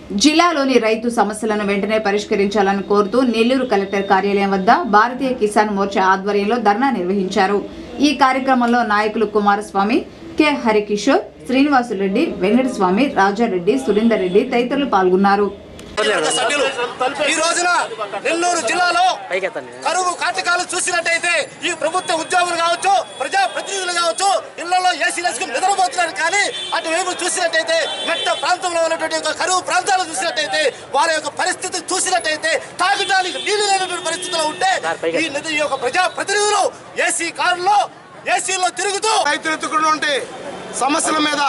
జిల్లాలోని రైతు సమస్యలను వెంటనే పరిష్కరించాలని కోరుతూ నెల్లూరు కలెక్టర్ కార్యాలయం వద్ద భారతీయ కిసాన్ మోర్చా ఆధ్వర్యంలో ధర్నా నిర్వహించారు ఈ కార్యక్రమంలో నాయకులు కుమారస్వామి కె హరికిషోర్ శ్రీనివాసురెడ్డి వెంకటస్వామి రాజారెడ్డి సురేందర్ రెడ్డి తదితరులు పాల్గొన్నారు సభ్యులు ఈ రోజున నెల్లూరు జిల్లాలో పైకెత్తండి కరువు కాటకాలు చూసినట్టయితే ఈ ప్రభుత్వ ఉద్యోగులు కావచ్చు ప్రజా ప్రతినిధులు కావచ్చు ఇళ్లలో ఏసీ వేసుకుని నిద్రపోతున్నారు కానీ అటువైపు చూసినట్టయితే మెట్ట ప్రాంతంలో ఉన్నటువంటి ఒక కరువు ప్రాంతాలు చూసినట్టయితే వారి యొక్క పరిస్థితి చూసినట్టయితే తాగడానికి నీళ్లు లేనటువంటి పరిస్థితిలో ఉంటే ఈ నిధి ఈ యొక్క ప్రజా ప్రతినిధులు ఏసీ కారులో ఏసీలో తిరుగుతూ రైతులు ఎత్తుకున్నటువంటి సమస్యల మీద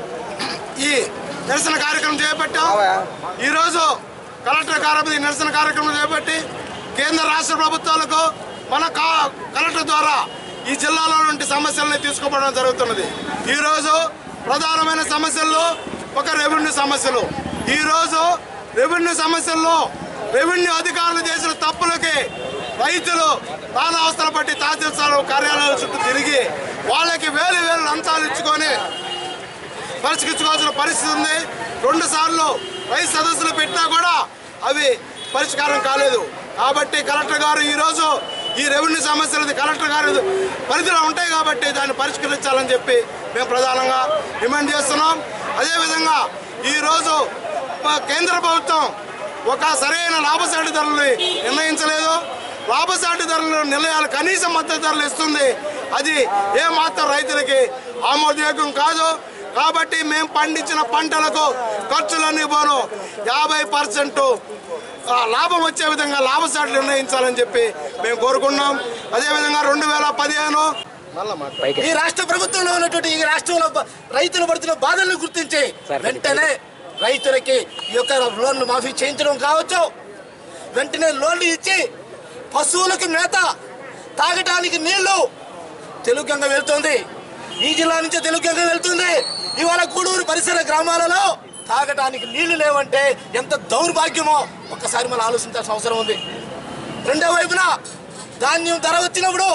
ఈ నిరసన కార్యక్రమం చేపట్టాం ఈరోజు కలెక్టర్ కార్యాలయం ఈ నిరసన కార్యక్రమం చేపట్టి కేంద్ర రాష్ట్ర ప్రభుత్వాలకు మన కా- కలెక్టర్ ద్వారా ఈ జిల్లాలో నుండి సమస్యలను తీసుకోవడం జరుగుతున్నది ఈరోజు ప్రధానమైన సమస్యల్లో ఒక రెవెన్యూ సమస్యలు ఈరోజు రెవెన్యూ సమస్యల్లో రెవెన్యూ అధికారులు చేసిన తప్పులకి రైతులు తాను అవసరం పట్టి తహసీల్దార్ కార్యాలయాల చుట్టూ తిరిగి వాళ్ళకి వేలు వేలు లంచాలు ఇచ్చుకొని పరిష్కరించుకోవాల్సిన పరిస్థితి ఉంది రెండు సార్లు రైతు సదస్సులు పెట్టినా కూడా అవి పరిష్కారం కాలేదు కాబట్టి కలెక్టర్ గారు ఈరోజు ఈ రెవెన్యూ సమస్యలు కలెక్టర్ గారు పరిధిలో ఉంటాయి కాబట్టి దాన్ని పరిష్కరించాలని చెప్పి మేము ప్రధానంగా డిమాండ్ చేస్తున్నాం అదేవిధంగా ఈరోజు మా కేంద్ర ప్రభుత్వం ఒక సరైన లాభసాటి ధరలు నిర్ణయించలేదు లాభసాటి ధరలు నిర్ణయాలు కనీస మద్దతు ధరలు ఇస్తుంది అది ఏ మాత్రం రైతులకి ఆమోదయోగ్యం కాదు కాబట్టి మేము పండించిన పంటలకు ఖర్చులన్నీ పోను యాభై పర్సెంట్ లాభం వచ్చే విధంగా లాభసాట్లు నిర్ణయించాలని చెప్పి మేము కోరుకున్నాం అదేవిధంగా రెండు వేల పదిహేను ఈ రాష్ట్ర ప్రభుత్వంలో ఉన్నటువంటి ఈ రాష్ట్రంలో బ- రైతులు పడుతున్న బాధలను గుర్తించి వెంటనే రైతులకి ఈ యొక్క లోన్లు మాఫీ చేయించడం కావచ్చు వెంటనే లోన్లు ఇచ్చి పశువులకు మేత తాగటానికి నీళ్లు తెలుగంగా వెళ్తుంది ఈ జిల్లా నుంచే తెలుగంగా వెళ్తుంది ఇవాళ గూడూరు పరిసర గ్రామాలలో తాగటానికి నీళ్లు లేవంటే ఎంత దౌర్భాగ్యమో ఒక్కసారి మనం ఆలోచించాల్సిన అవసరం ఉంది రెండో వైపున ధాన్యం ధర వచ్చినప్పుడు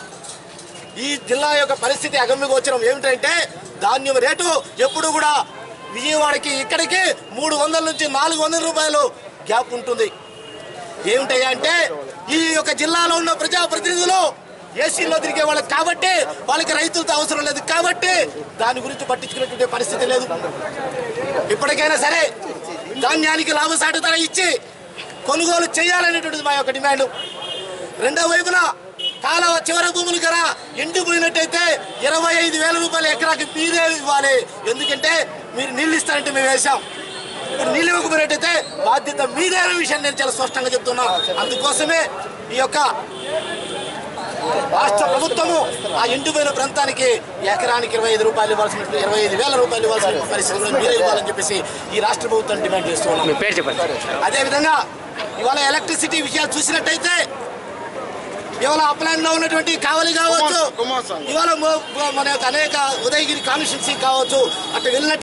ఈ జిల్లా యొక్క పరిస్థితి అగమ్యగోచరం ఏమిటంటే ధాన్యం రేటు ఎప్పుడు కూడా విజయవాడకి ఇక్కడికి మూడు వందల నుంచి నాలుగు వందల రూపాయలు గ్యాప్ ఉంటుంది ఏమిటయ్యా అంటే ఈ యొక్క జిల్లాలో ఉన్న ప్రజా ప్రతినిధులు ఏసీలో తిరిగే వాళ్ళకి కాబట్టి వాళ్ళకి రైతులతో అవసరం లేదు కాబట్టి దాని గురించి పట్టించుకునేటువంటి పరిస్థితి లేదు ఇప్పటికైనా సరే ధాన్యానికి లాభసాటి ధర ఇచ్చి కొనుగోలు చేయాలనేటువంటిది మా యొక్క డిమాండ్ రెండో వైపున కాలువ చివరి భూములు కదా ఎండిపోయినట్టయితే ఇరవై ఐదు వేల రూపాయలు ఎకరాకి మీరే ఇవ్వాలి ఎందుకంటే మీరు నీళ్ళు ఇస్తారంటే మేము వేశాం ఇప్పుడు నీళ్ళు ఇవ్వకపోయినట్టయితే బాధ్యత మీదే అనే విషయం నేను చాలా స్పష్టంగా చెప్తున్నా అందుకోసమే ఈ యొక్క రాష్ట్ర ప్రభుత్వము ఆ ఎండిపోయిన ప్రాంతానికి ఎకరానికి ఇరవై ఐదు రూపాయలు ఇవ్వాల్సిన ఇరవై ఐదు వేల రూపాయలు ఇవ్వాల్సిన పరిస్థితుల్లో మీరే ఇవ్వాలని చెప్పేసి ఈ రాష్ట్ర ప్రభుత్వం డిమాండ్ చేస్తున్నాం మీ పేరు చెప్పండి అదేవిధంగా ఇవాళ ఎలక్ట్రిసిటీ విషయాలు చూసినట్టయితే ఇవాళ అప్లాండ్ లో ఉన్నటువంటి కావలి కావచ్చు కుమార్ స్వామి. ఇవాళ మొ- మన యొక్క అనేక ఉదయగిరి కాన్స్టిట్యున్సీ కావచ్చు అటు వెళ్ళినట్టు